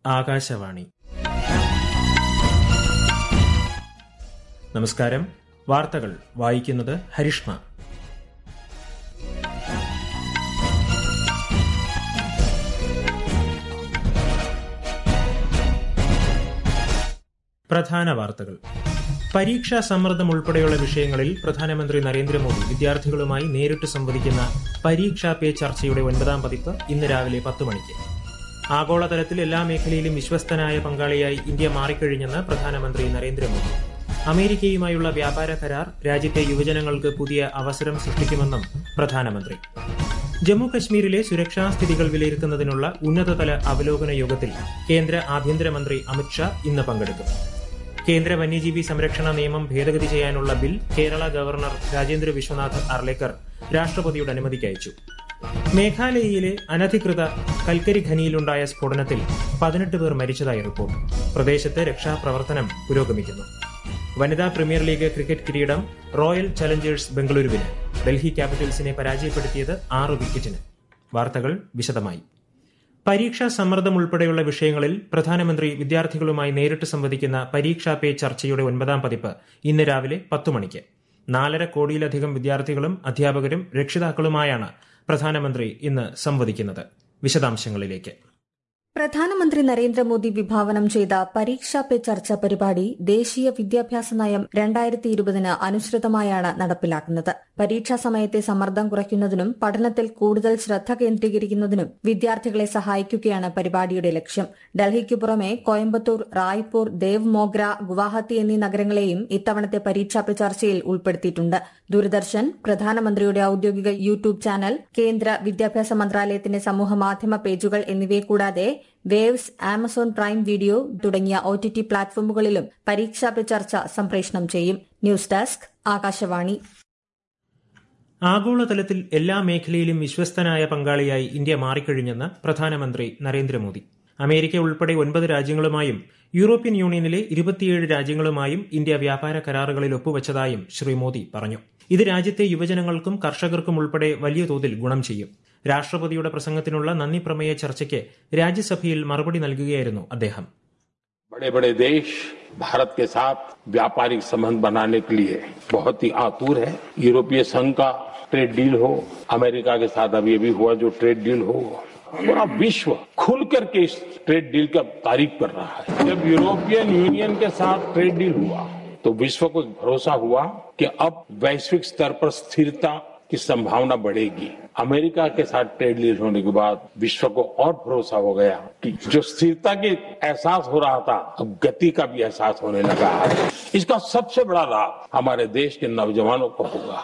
ആകാശവാണി നമസ്കാരം വാർത്തകൾ വായിക്കുന്നത് ഹരിഷ്ണ പ്രധാന വാർത്തകൾ പരീക്ഷാ സമ്മർദ്ദം ഉൾപ്പെടെയുള്ള വിഷയങ്ങളിൽ പ്രധാനമന്ത്രി നരേന്ദ്രമോദി വിദ്യാർത്ഥികളുമായി നേരിട്ട് സംവദിക്കുന്ന പരീക്ഷാ പേ ചർച്ചയുടെ ഒൻപതാം പതിപ്പ് ഇന്ന് രാവിലെ പത്ത് മണിക്ക് ആഗോളതലത്തിൽ എല്ലാ മേഖലയിലും വിശ്വസ്തനായ പങ്കാളിയായി ഇന്ത്യ മാറിക്കഴിഞ്ഞെന്ന് പ്രധാനമന്ത്രി നരേന്ദ്രമോദി അമേരിക്കയുമായുള്ള വ്യാപാര കരാർ രാജ്യത്തെ യുവജനങ്ങൾക്ക് പുതിയ അവസരം സൃഷ്ടിക്കുമെന്നും പ്രധാനമന്ത്രി ജമ്മു കശ്മീരിലെ സുരക്ഷാ സ്ഥിതികൾ വിലയിരുത്തുന്നതിനുള്ള ഉന്നതതല അവലോകന യോഗത്തിൽ കേന്ദ്ര ആഭ്യന്തരമന്ത്രി അമിത്ഷാ ഇന്ന് പങ്കെടുക്കും കേന്ദ്ര വന്യജീവി സംരക്ഷണ നിയമം ഭേദഗതി ചെയ്യാനുള്ള ബിൽ കേരള ഗവർണർ രാജേന്ദ്ര വിശ്വനാഥ് അർലേക്കർ രാഷ്ട്രപതിയുടെ അനുമതിക്ക് അയച്ചു മേഘാലയയിലെ അനധികൃത കൽക്കരി ഖനിയിലുണ്ടായ സ്ഫോടനത്തിൽ പതിനെട്ട് പേർ മരിച്ചതായി റിപ്പോർട്ട് പ്രദേശത്ത് രക്ഷാപ്രവർത്തനം പുരോഗമിക്കുന്നു വനിതാ പ്രീമിയർ ലീഗ് ക്രിക്കറ്റ് കിരീടം റോയൽ ചലഞ്ചേഴ്സ് ബംഗളൂരുവിന് ഡൽഹി ക്യാപിറ്റൽസിനെ പരാജയപ്പെടുത്തിയത് ആറ് വിക്കറ്റിന് വാർത്തകൾ വിശദമായി പരീക്ഷാ സമ്മർദ്ദം ഉൾപ്പെടെയുള്ള വിഷയങ്ങളിൽ പ്രധാനമന്ത്രി വിദ്യാർത്ഥികളുമായി നേരിട്ട് സംവദിക്കുന്ന പരീക്ഷാ പേ ചർച്ചയുടെ ഒൻപതാം പതിപ്പ് ഇന്ന് രാവിലെ പത്തു മണിക്ക് നാലര കോടിയിലധികം വിദ്യാർത്ഥികളും അധ്യാപകരും രക്ഷിതാക്കളുമായാണ് പ്രധാനമന്ത്രി ഇന്ന് സംവദിക്കുന്നത് വിശദാംശങ്ങളിലേക്ക് പ്രധാനമന്ത്രി നരേന്ദ്രമോദി വിഭാവനം ചെയ്ത പരീക്ഷാ പേ ചർച്ച പരിപാടി ദേശീയ വിദ്യാഭ്യാസ നയം രണ്ടായിരത്തി ഇരുപതിന് അനുസൃതമായാണ് നടപ്പിലാക്കുന്നത് പരീക്ഷാ സമയത്തെ സമ്മർദ്ദം കുറയ്ക്കുന്നതിനും പഠനത്തിൽ കൂടുതൽ ശ്രദ്ധ കേന്ദ്രീകരിക്കുന്നതിനും വിദ്യാർത്ഥികളെ സഹായിക്കുകയാണ് പരിപാടിയുടെ ലക്ഷ്യം ഡൽഹിക്കു പുറമെ കോയമ്പത്തൂർ റായ്പൂർ ദേവ് മോഗ്ര ഗുവാഹത്തി എന്നീ നഗരങ്ങളെയും ഇത്തവണത്തെ പരീക്ഷാ പേ ചർച്ചയിൽ ഉൾപ്പെടുത്തിയിട്ടുണ്ട് ദൂരദർശൻ പ്രധാനമന്ത്രിയുടെ ഔദ്യോഗിക യൂട്യൂബ് ചാനൽ കേന്ദ്ര വിദ്യാഭ്യാസ മന്ത്രാലയത്തിന്റെ സമൂഹ മാധ്യമ പേജുകൾ എന്നിവയെ കൂടാതെ വേവ്സ് ആമസോൺ പ്രൈം വീഡിയോ തുടങ്ങിയ ഒ ടി ടി പ്ലാറ്റ്ഫോമുകളിലും പരീക്ഷാ പേ ചർച്ച സംപ്രേഷണം ചെയ്യും ന്യൂസ് ഡെസ്ക് ആകാശവാണി ആഗോളതലത്തിൽ എല്ലാ മേഖലയിലും വിശ്വസ്തനായ പങ്കാളിയായി ഇന്ത്യ മാറിക്കഴിഞ്ഞെന്ന് പ്രധാനമന്ത്രി നരേന്ദ്രമോദി അമേരിക്ക ഉൾപ്പെടെ ഒൻപത് രാജ്യങ്ങളുമായും യൂറോപ്യൻ യൂണിയനിലെ ഇരുപത്തിയേഴ് രാജ്യങ്ങളുമായും ഇന്ത്യ വ്യാപാര കരാറുകളിൽ ഒപ്പുവച്ചതായും ശ്രീ മോദി പറഞ്ഞു ഇത് രാജ്യത്തെ യുവജനങ്ങൾക്കും കർഷകർക്കും ഉൾപ്പെടെ വലിയ തോതിൽ ഗുണം ചെയ്യും രാഷ്ട്രപതിയുടെ പ്രസംഗത്തിനുള്ള നന്ദി പ്രമേയ ചർച്ചയ്ക്ക് രാജ്യസഭയിൽ മറുപടി നൽകുകയായിരുന്നു അദ്ദേഹം बड़े बड़े देश भारत के साथ व्यापारिक संबंध बनाने के लिए बहुत ही आतुर है यूरोपीय संघ का ट्रेड डील हो अमेरिका के साथ अभी अभी हुआ जो ट्रेड डील हो पूरा विश्व खुल करके इस ट्रेड डील का तारीफ कर रहा है जब यूरोपियन यूनियन के साथ ट्रेड डील हुआ तो विश्व को भरोसा हुआ कि अब वैश्विक स्तर पर स्थिरता की संभावना बढ़ेगी अमेरिका के साथ ट्रेड डील होने के बाद विश्व को और भरोसा हो गया कि जो स्थिरता के एहसास हो रहा था अब गति का भी एहसास होने लगा है इसका सबसे बड़ा लाभ हमारे देश के नौजवानों को होगा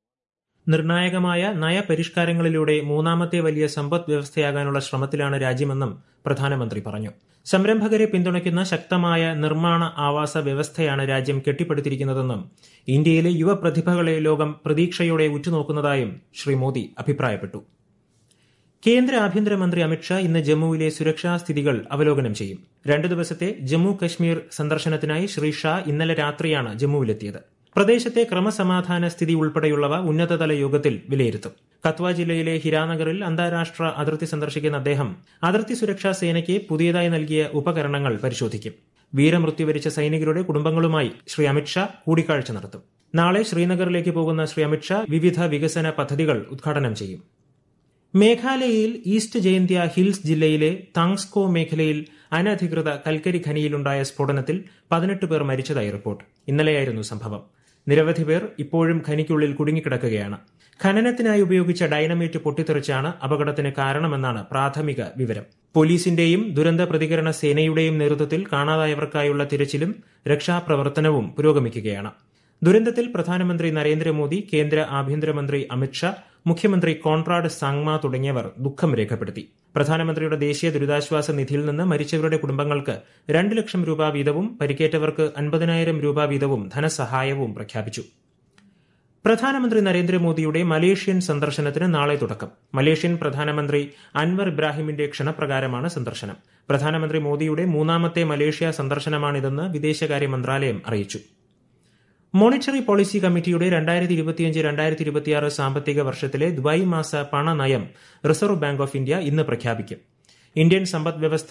നിർണായകമായ നയപരിഷ്കാരങ്ങളിലൂടെ മൂന്നാമത്തെ വലിയ സമ്പദ് വ്യവസ്ഥയാകാനുള്ള ശ്രമത്തിലാണ് രാജ്യമെന്നും പ്രധാനമന്ത്രി പറഞ്ഞു സംരംഭകരെ പിന്തുണയ്ക്കുന്ന ശക്തമായ നിർമ്മാണ ആവാസ വ്യവസ്ഥയാണ് രാജ്യം കെട്ടിപ്പടുത്തിരിക്കുന്നതെന്നും ഇന്ത്യയിലെ യുവപ്രതിഭകളെ ലോകം പ്രതീക്ഷയോടെ ഉറ്റുനോക്കുന്നതായും ശ്രീ മോദി അഭിപ്രായപ്പെട്ടു കേന്ദ്ര ആഭ്യന്തരമന്ത്രി അമിത്ഷാ ഇന്ന് ജമ്മുവിലെ സുരക്ഷാ സ്ഥിതികൾ അവലോകനം ചെയ്യും രണ്ടു ദിവസത്തെ ജമ്മു കശ്മീർ സന്ദർശനത്തിനായി ശ്രീ ഷാ ഇന്നലെ രാത്രിയാണ് ജമ്മുവിലെത്തിയത് പ്രദേശത്തെ ക്രമസമാധാന സ്ഥിതി ഉൾപ്പെടെയുള്ളവ ഉന്നതതല യോഗത്തിൽ വിലയിരുത്തും കത്വ ജില്ലയിലെ ഹിരാനഗറിൽ അന്താരാഷ്ട്ര അതിർത്തി സന്ദർശിക്കുന്ന അദ്ദേഹം അതിർത്തി സുരക്ഷാ സേനയ്ക്ക് പുതിയതായി നൽകിയ ഉപകരണങ്ങൾ പരിശോധിക്കും വീരമൃത്യു വരിച്ച സൈനികരുടെ കുടുംബങ്ങളുമായി ശ്രീ അമിത്ഷാ കൂടിക്കാഴ്ച നടത്തും നാളെ ശ്രീനഗറിലേക്ക് പോകുന്ന ശ്രീ അമിത്ഷാ വിവിധ വികസന പദ്ധതികൾ ഉദ്ഘാടനം ചെയ്യും മേഘാലയയിൽ ഈസ്റ്റ് ജയന്ത്യ ഹിൽസ് ജില്ലയിലെ താങ്സ്കോ മേഖലയിൽ അനധികൃത കൽക്കരി ഖനിയിലുണ്ടായ സ്ഫോടനത്തിൽ പതിനെട്ട് പേർ മരിച്ചതായി റിപ്പോർട്ട് ഇന്നലെയായിരുന്നു സംഭവം നിരവധി പേർ ഇപ്പോഴും ഖനിക്കുള്ളിൽ കുടുങ്ങിക്കിടക്കുകയാണ് ഖനനത്തിനായി ഉപയോഗിച്ച ഡൈനമൈറ്റ് പൊട്ടിത്തെറിച്ചാണ് അപകടത്തിന് കാരണമെന്നാണ് പ്രാഥമിക വിവരം പോലീസിന്റെയും ദുരന്ത പ്രതികരണ സേനയുടെയും നേതൃത്വത്തിൽ കാണാതായവർക്കായുള്ള തിരച്ചിലും രക്ഷാപ്രവർത്തനവും പുരോഗമിക്കുകയാണ് ദുരന്തത്തിൽ പ്രധാനമന്ത്രി നരേന്ദ്രമോദി കേന്ദ്ര ആഭ്യന്തരമന്ത്രി അമിത്ഷാ മുഖ്യമന്ത്രി കോൺറാഡ് സാങ്മ തുടങ്ങിയവർ ദുഃഖം രേഖപ്പെടുത്തി പ്രധാനമന്ത്രിയുടെ ദേശീയ ദുരിതാശ്വാസ നിധിയിൽ നിന്ന് മരിച്ചവരുടെ കുടുംബങ്ങൾക്ക് രണ്ട് ലക്ഷം രൂപ വീതവും പരിക്കേറ്റവർക്ക് അൻപതിനായിരം രൂപ വീതവും ധനസഹായവും പ്രഖ്യാപിച്ചു പ്രധാനമന്ത്രി നരേന്ദ്രമോദിയുടെ മലേഷ്യൻ സന്ദർശനത്തിന് നാളെ തുടക്കം മലേഷ്യൻ പ്രധാനമന്ത്രി അൻവർ ഇബ്രാഹിമിന്റെ ക്ഷണപ്രകാരമാണ് സന്ദർശനം പ്രധാനമന്ത്രി മോദിയുടെ മൂന്നാമത്തെ മലേഷ്യ സന്ദർശനമാണിതെന്ന് വിദേശകാര്യ മന്ത്രാലയം അറിയിച്ചു മോണിറ്ററി പോളിസി കമ്മിറ്റിയുടെ രണ്ടായിരത്തി ഇരുപത്തിയഞ്ച് രണ്ടായിരത്തി ഇരുപത്തിയാറ് സാമ്പത്തിക വർഷത്തിലെ ദ്വൈമാസ പണനയം റിസർവ് ബാങ്ക് ഓഫ് ഇന്ത്യ ഇന്ന് പ്രഖ്യാപിക്കും ഇന്ത്യൻ സമ്പദ് വ്യവസ്ഥ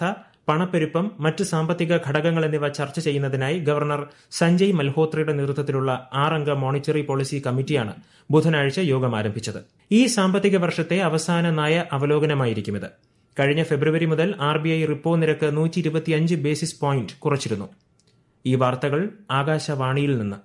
പണപ്പെരുപ്പം മറ്റ് സാമ്പത്തിക ഘടകങ്ങൾ എന്നിവ ചർച്ച ചെയ്യുന്നതിനായി ഗവർണർ സഞ്ജയ് മൽഹോത്രയുടെ നേതൃത്വത്തിലുള്ള ആറംഗ മോണിറ്ററി പോളിസി കമ്മിറ്റിയാണ് ബുധനാഴ്ച യോഗം ആരംഭിച്ചത് ഈ സാമ്പത്തിക വർഷത്തെ അവസാന നയ അവലോകനമായിരിക്കും ഇത് കഴിഞ്ഞ ഫെബ്രുവരി മുതൽ ആർ ബി ഐ റിപ്പോ നിരക്ക് നൂറ്റി ഇരുപത്തിയഞ്ച് ബേസിസ് പോയിന്റ് കുറച്ചിരുന്നു ഈ വാർത്തകൾ ആകാശവാണിയിൽ നിന്ന്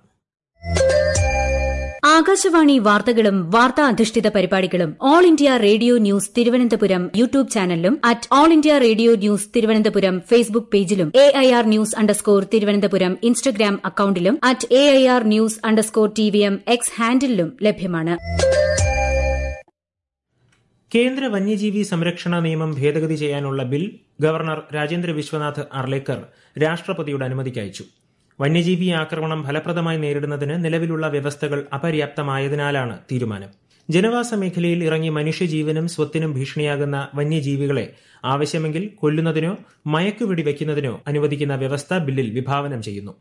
ആകാശവാണി വാർത്തകളും വാർത്താ അധിഷ്ഠിത പരിപാടികളും All India Radio News Thiruvananthapuram YouTube ചാനലിലും at All India Radio News Thiruvananthapuram Facebook പേജിലും A I R news underscore Thiruvananthapuram Instagram അക്കൌണ്ടിലും at A I R news underscore T V M X ഹാൻഡിലും ലഭ്യമാണ് കേന്ദ്ര വന്യജീവി സംരക്ഷണ നിയമം ഭേദഗതി ചെയ്യാനുള്ള ബിൽ ഗവർണർ രാജേന്ദ്ര വിശ്വനാഥ് അർലേക്കർ രാഷ്ട്രപതിയുടെ അനുമതിക്ക് അയച്ചു വന്യജീവി ആക്രമണം ഫലപ്രദമായി നേരിടുന്നതിന് നിലവിലുള്ള വ്യവസ്ഥകൾ അപര്യാപ്തമായതിനാലാണ് തീരുമാനം ജനവാസ മേഖലയിൽ ഇറങ്ങി മനുഷ്യജീവനും സ്വത്തിനും ഭീഷണിയാകുന്ന വന്യജീവികളെ ആവശ്യമെങ്കിൽ കൊല്ലുന്നതിനോ മയക്കുവെടി വയ്ക്കുന്നതിനോ അനുവദിക്കുന്ന വ്യവസ്ഥ ബില്ലിൽ വിഭാവനം ചെയ്യുന്നു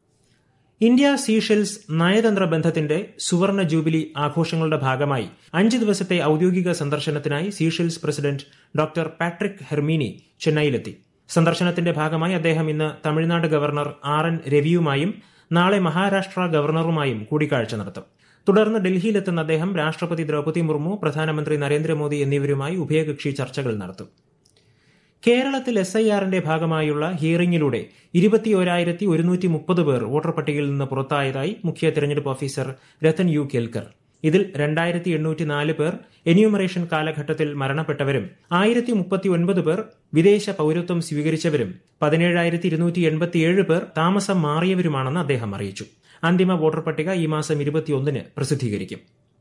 ഇന്ത്യ സീഷെൽസ് നയതന്ത്ര ബന്ധത്തിന്റെ സുവർണ ജൂബിലി ആഘോഷങ്ങളുടെ ഭാഗമായി അഞ്ച് ദിവസത്തെ ഔദ്യോഗിക സന്ദർശനത്തിനായി സീഷെൽസ് പ്രസിഡന്റ് ഡോക്ടർ പാട്രിക് ഹെർമീനി ചെന്നൈയിലെത്തി സന്ദർശനത്തിന്റെ ഭാഗമായി അദ്ദേഹം ഇന്ന് തമിഴ്നാട് ഗവർണർ ആർ എൻ രവിയുമായും നാളെ മഹാരാഷ്ട്ര ഗവർണറുമായും കൂടിക്കാഴ്ച നടത്തും തുടർന്ന് ഡൽഹിയിലെത്തുന്ന അദ്ദേഹം രാഷ്ട്രപതി ദ്രൌപതി മുർമു പ്രധാനമന്ത്രി നരേന്ദ്രമോദി എന്നിവരുമായി ഉഭയകക്ഷി ചർച്ചകൾ നടത്തും കേരളത്തിൽ എസ് ഐ ആറിന്റെ ഭാഗമായുള്ള ഹിയറിംഗിലൂടെ ഇരുപത്തിയോരായിരത്തി ഒരുന്നൂറ്റി മുപ്പത് പേർ വോട്ടർ പട്ടികയിൽ നിന്ന് പുറത്തായതായി മുഖ്യ തെരഞ്ഞെടുപ്പ് ഓഫീസർ രത്തൻ യു കേൽക്കർ ഇതിൽ രണ്ടായിരത്തി എണ്ണൂറ്റി നാല് പേർ എന്യൂമറേഷൻ കാലഘട്ടത്തിൽ മരണപ്പെട്ടവരും ആയിരത്തി മുപ്പത്തി ഒൻപത് പേർ വിദേശ പൌരത്വം സ്വീകരിച്ചവരും പതിനേഴായിരത്തി ഇരുന്നൂറ്റി എൺപത്തിയേഴ് പേർ താമസം മാറിയവരുമാണെന്ന് അദ്ദേഹം അറിയിച്ചു അന്തിമ വോട്ടർ പട്ടിക ഈ മാസം ഇരുപത്തിയൊന്നിന് പ്രസിദ്ധീകരിക്കും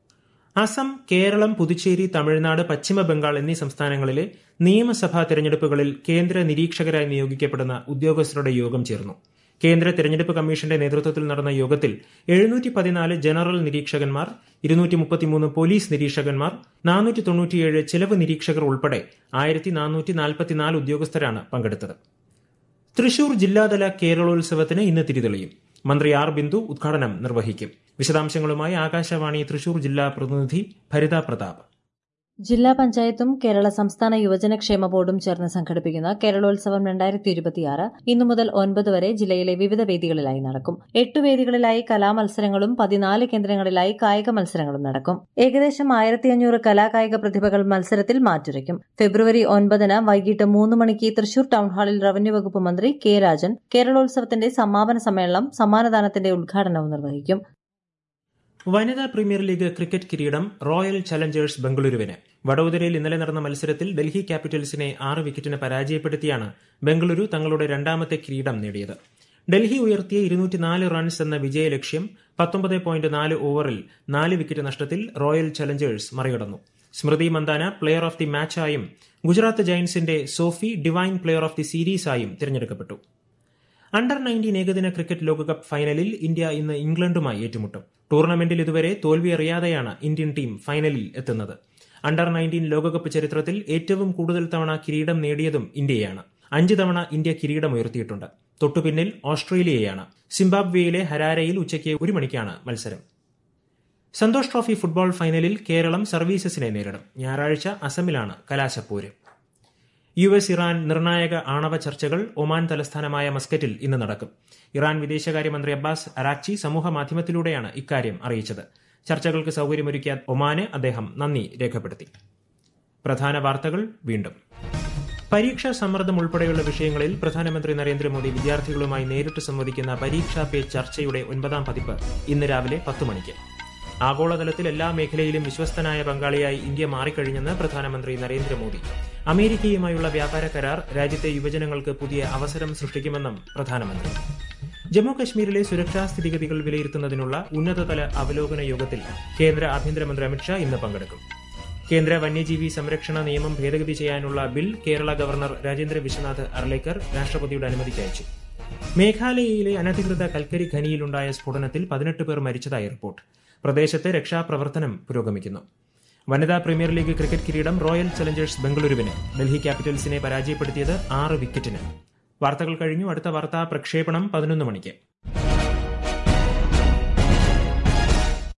അസം കേരളം പുതുച്ചേരി തമിഴ്നാട് പശ്ചിമ ബംഗാൾ എന്നീ സംസ്ഥാനങ്ങളിലെ നിയമസഭാ തെരഞ്ഞെടുപ്പുകളിൽ കേന്ദ്ര നിരീക്ഷകരായി നിയോഗിക്കപ്പെടുന്ന ഉദ്യോഗസ്ഥരുടെ യോഗം ചേർന്നു കേന്ദ്ര തെരഞ്ഞെടുപ്പ് കമ്മീഷന്റെ നേതൃത്വത്തിൽ നടന്ന യോഗത്തിൽ എഴുന്നൂറ്റി പതിനാല് ജനറൽ നിരീക്ഷകന്മാർ ഇരുന്നൂറ്റി മുപ്പത്തിമൂന്ന് പോലീസ് നിരീക്ഷകന്മാർ നാനൂറ്റി തൊണ്ണൂറ്റിയേഴ് ചെലവ് നിരീക്ഷകർ ഉൾപ്പെടെ ആയിരത്തി നാനൂറ്റി നാൽപ്പത്തിനാല് ഉദ്യോഗസ്ഥരാണ് പങ്കെടുത്തത് തൃശൂർ ജില്ലാതല കേരളോത്സവത്തിന് ഇന്ന് തിരിതെളിയും മന്ത്രി ആർ ബിന്ദു ഉദ്ഘാടനം നിർവഹിക്കും വിശദാംശങ്ങളുമായി ആകാശവാണി തൃശൂർ ജില്ലാ പ്രതിനിധി ഭരിത പ്രതാപ് ജില്ലാ പഞ്ചായത്തും കേരള സംസ്ഥാന യുവജനക്ഷേമ ബോർഡും ചേർന്ന് സംഘടിപ്പിക്കുന്ന കേരളോത്സവം രണ്ടായിരത്തി ഇരുപത്തിയാറ് ഇന്നു മുതൽ ഒൻപത് വരെ ജില്ലയിലെ വിവിധ വേദികളിലായി നടക്കും എട്ട് വേദികളിലായി കലാമത്സരങ്ങളും പതിനാല് കേന്ദ്രങ്ങളിലായി കായിക മത്സരങ്ങളും നടക്കും ഏകദേശം ആയിരത്തി അഞ്ഞൂറ് കലാകായിക പ്രതിഭകൾ മത്സരത്തിൽ മാറ്റുരയ്ക്കും ഫെബ്രുവരി ഒൻപതിന് വൈകിട്ട് മൂന്ന് മണിക്ക് തൃശൂർ ടൌൺഹാളിൽ റവന്യൂ വകുപ്പ് മന്ത്രി കെ രാജൻ കേരളോത്സവത്തിന്റെ സമാപന സമ്മേളനം സമ്മാനദാനത്തിന്റെ ഉദ്ഘാടനവും നിർവഹിക്കും വനിതാ പ്രീമിയർ ലീഗ് ക്രിക്കറ്റ് കിരീടം റോയൽ ചലഞ്ചേഴ്സ് ബംഗളൂരുവിന് വഡോദരയിൽ ഇന്നലെ നടന്ന മത്സരത്തിൽ ഡൽഹി ക്യാപിറ്റൽസിനെ ആറ് വിക്കറ്റിന് പരാജയപ്പെടുത്തിയാണ് ബംഗളൂരു തങ്ങളുടെ രണ്ടാമത്തെ കിരീടം നേടിയത് ഡൽഹി ഉയർത്തിയ ഇരുന്നൂറ്റിനാല് റൺസ് എന്ന വിജയലക്ഷ്യം പത്തൊമ്പത് പോയിന്റ് നാല് ഓവറിൽ നാല് വിക്കറ്റ് നഷ്ടത്തിൽ റോയൽ ചലഞ്ചേഴ്സ് മറികടന്നു Smriti Mandhana player of the മാച്ചായും ഗുജറാത്ത് ജയന്റ്സിന്റെ Sophie Devine player of the സീരീസായും തിരഞ്ഞെടുക്കപ്പെട്ടു അണ്ടർ നയൻറ്റീൻ ഏകദിന ക്രിക്കറ്റ് ലോകകപ്പ് ഫൈനലിൽ ഇന്ത്യ ഇന്ന് ഇംഗ്ലണ്ടുമായി ഏറ്റുമുട്ടും ടൂർണമെന്റിൽ ഇതുവരെ തോൽവിയറിയാതെയാണ് ഇന്ത്യൻ ടീം ഫൈനലിൽ എത്തുന്നത് അണ്ടർ നയൻറ്റീൻ ലോകകപ്പ് ചരിത്രത്തിൽ ഏറ്റവും കൂടുതൽ തവണ കിരീടം നേടിയതും ഇന്ത്യയാണ് അഞ്ച് തവണ ഇന്ത്യ കിരീടമുയർത്തിയിട്ടുണ്ട് തൊട്ടുപിന്നിൽ ഓസ്ട്രേലിയയാണ് സിംബാബ്വേയിലെ ഹരാരയിൽ ഉച്ചയ്ക്ക് ഒരു മണിക്കാണ് മത്സരം സന്തോഷ് ട്രോഫി ഫുട്ബോൾ ഫൈനലിൽ കേരളം സർവീസസിനെ നേരിടും ഞായറാഴ്ച അസമിലാണ് കലാശപ്പോര് യു എസ് ഇറാൻ നിർണായക ആണവ ചർച്ചകൾ ഒമാൻ തലസ്ഥാനമായ മസ്കറ്റിൽ ഇന്ന് നടക്കും ഇറാൻ വിദേശകാര്യമന്ത്രി അബ്ബാസ് അറാക്ചി സമൂഹ മാധ്യമത്തിലൂടെയാണ് ഇക്കാര്യം അറിയിച്ചത് ചർച്ചകൾക്ക് സൌകര്യമൊരുക്കിയ ഒമാന് അദ്ദേഹം നന്ദി രേഖപ്പെടുത്തി പ്രധാന വാർത്തകൾ വീണ്ടും പരീക്ഷാ സമ്മർദ്ദം ഉൾപ്പെടെയുള്ള വിഷയങ്ങളിൽ പ്രധാനമന്ത്രി നരേന്ദ്രമോദി വിദ്യാർത്ഥികളുമായി നേരിട്ട് സംവദിക്കുന്ന പരീക്ഷാ പേ ചർച്ചയുടെ ഒൻപതാം പതിപ്പ് ഇന്ന് രാവിലെ പത്ത് മണിക്ക് ആഗോളതലത്തിൽ എല്ലാ മേഖലയിലും വിശ്വസ്തനായ പങ്കാളിയായി ഇന്ത്യ മാറിക്കഴിഞ്ഞെന്ന് പ്രധാനമന്ത്രി നരേന്ദ്രമോദി അമേരിക്കയുമായുള്ള വ്യാപാര കരാർ രാജ്യത്തെ യുവജനങ്ങൾക്ക് പുതിയ അവസരം സൃഷ്ടിക്കുമെന്നും പ്രധാനമന്ത്രി ജമ്മു കശ്മീരിലെ സുരക്ഷാ സ്ഥിതിഗതികൾ വിലയിരുത്തുന്നതിനുള്ള ഉന്നതതല അവലോകന യോഗത്തിൽ കേന്ദ്ര ആഭ്യന്തരമന്ത്രി അമിത്ഷാ ഇന്ന് പങ്കെടുക്കും കേന്ദ്ര വന്യജീവി സംരക്ഷണ നിയമം ഭേദഗതി ചെയ്യാനുള്ള ബിൽ കേരള ഗവർണർ രാജേന്ദ്ര വിശ്വനാഥ് അർലേക്കർ രാഷ്ട്രപതിയുടെ അനുമതിക്ക് അയച്ചു മേഘാലയയിലെ അനധികൃത കൽക്കരി ഖനിയിലുണ്ടായ സ്ഫോടനത്തിൽ പതിനെട്ട് പേർ മരിച്ചതായി റിപ്പോർട്ട് പ്രദേശത്ത് രക്ഷാപ്രവർത്തനം പുരോഗമിക്കുന്നു വനിതാ പ്രീമിയർ ലീഗ് ക്രിക്കറ്റ് കിരീടം റോയൽ ചലഞ്ചേഴ്സ് ബംഗളൂരുവിന് ഡൽഹി ക്യാപിറ്റൽസിനെ പരാജയപ്പെടുത്തിയത് ആറ് വിക്കറ്റിന് വാർത്തകൾ കഴിഞ്ഞു അടുത്ത വാർത്താ പ്രക്ഷേപണം പതിനൊന്ന് മണിക്ക്